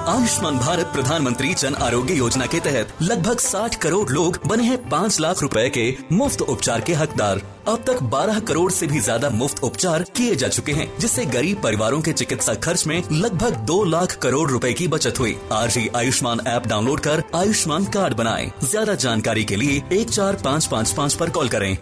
आयुष्मान भारत प्रधानमंत्री जन आरोग्य योजना के तहत लगभग 60 करोड़ लोग बने हैं 5 लाख रुपए के मुफ्त उपचार के हकदार अब तक 12 करोड़ से भी ज्यादा मुफ्त उपचार किए जा चुके हैं जिससे गरीब परिवारों के चिकित्सा खर्च में लगभग 2 लाख करोड़ रुपए की बचत हुई आज ही आयुष्मान ऐप डाउनलोड कर आयुष्मान कार्ड बनाएं ज्यादा जानकारी के लिए एक चार पाँच पाँच पाँच पर कॉल करें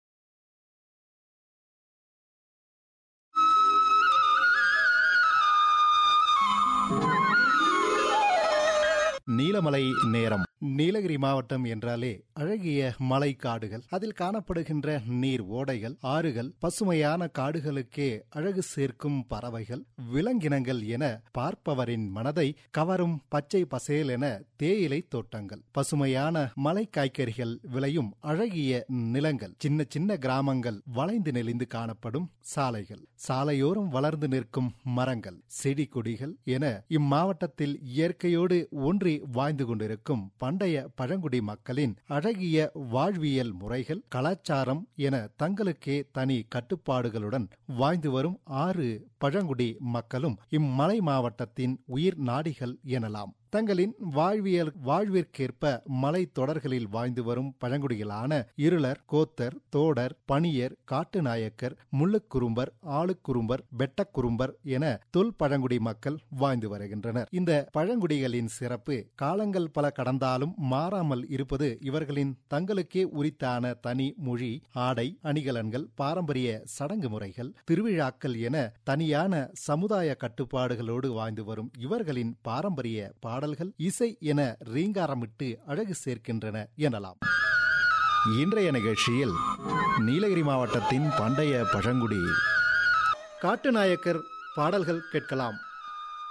நீலமலை நேரம் நீலகிரி மாவட்டம் என்றாலே அழகிய மலை காடுகள் அதில் காணப்படுகின்ற நீர் ஓடைகள் ஆறுகள் பசுமையான காடுகளுக்கே அழகு சேர்க்கும் பறவைகள் விலங்கினங்கள் என பார்ப்பவரின் மனதை கவரும் பச்சை பசேல் என தேயிலை தோட்டங்கள் பசுமையான மலை காய்கறிகள் விளையும் அழகிய நிலங்கள் சின்ன சின்ன கிராமங்கள் வளைந்து நெளிந்து காணப்படும் சாலைகள் சாலையோரம் வளர்ந்து நிற்கும் மரங்கள் செடி கொடிகள் என இம்மாவட்டத்தில் இயற்கையோடு ஒன்றி வாழ்ந்து கொண்டிருக்கும் பண்டைய பழங்குடி மக்களின் அழகிய வாழ்வியல் முறைகள் கலாச்சாரம் என தங்களுக்கே தனி கட்டுப்பாடுகளுடன் வாழ்ந்து வரும் ஆறு பழங்குடி மக்களும் இம்மலை மாவட்டத்தின் உயிர் நாடிகள் எனலாம் தங்களின் வாழ்வியல் வாழ்விற்கேற்ப மலை தொடர்களில் வாழ்ந்து வரும் பழங்குடிகளான இருளர் கோத்தர் தோடர் பணியர் காட்டுநாயக்கர் முள்ளுக்குறும்பர் ஆளுக்குறும்பர் வெட்டக்குறும்பர் என தொல் பழங்குடி மக்கள் வாழ்ந்து வருகின்றனர் இந்த பழங்குடிகளின் சிறப்பு காலங்கள் பல கடந்தாலும் மாறாமல் இருப்பது இவர்களின் தங்களுக்கே உரித்தான தனி மொழி ஆடை அணிகலன்கள் பாரம்பரிய சடங்கு முறைகள் திருவிழாக்கள் என தனியான சமுதாய கட்டுப்பாடுகளோடு வாழ்ந்து வரும் இவர்களின் பாரம்பரிய பாடல்கள் இசை என ரீங்காரமிட்டு அழகு சேர்க்கின்றன எனலாம் இன்றைய நிகழ்ச்சியில் நீலகிரி மாவட்டத்தின் பண்டைய பழங்குடி காட்டுநாயக்கர் பாடல்கள் கேட்கலாம்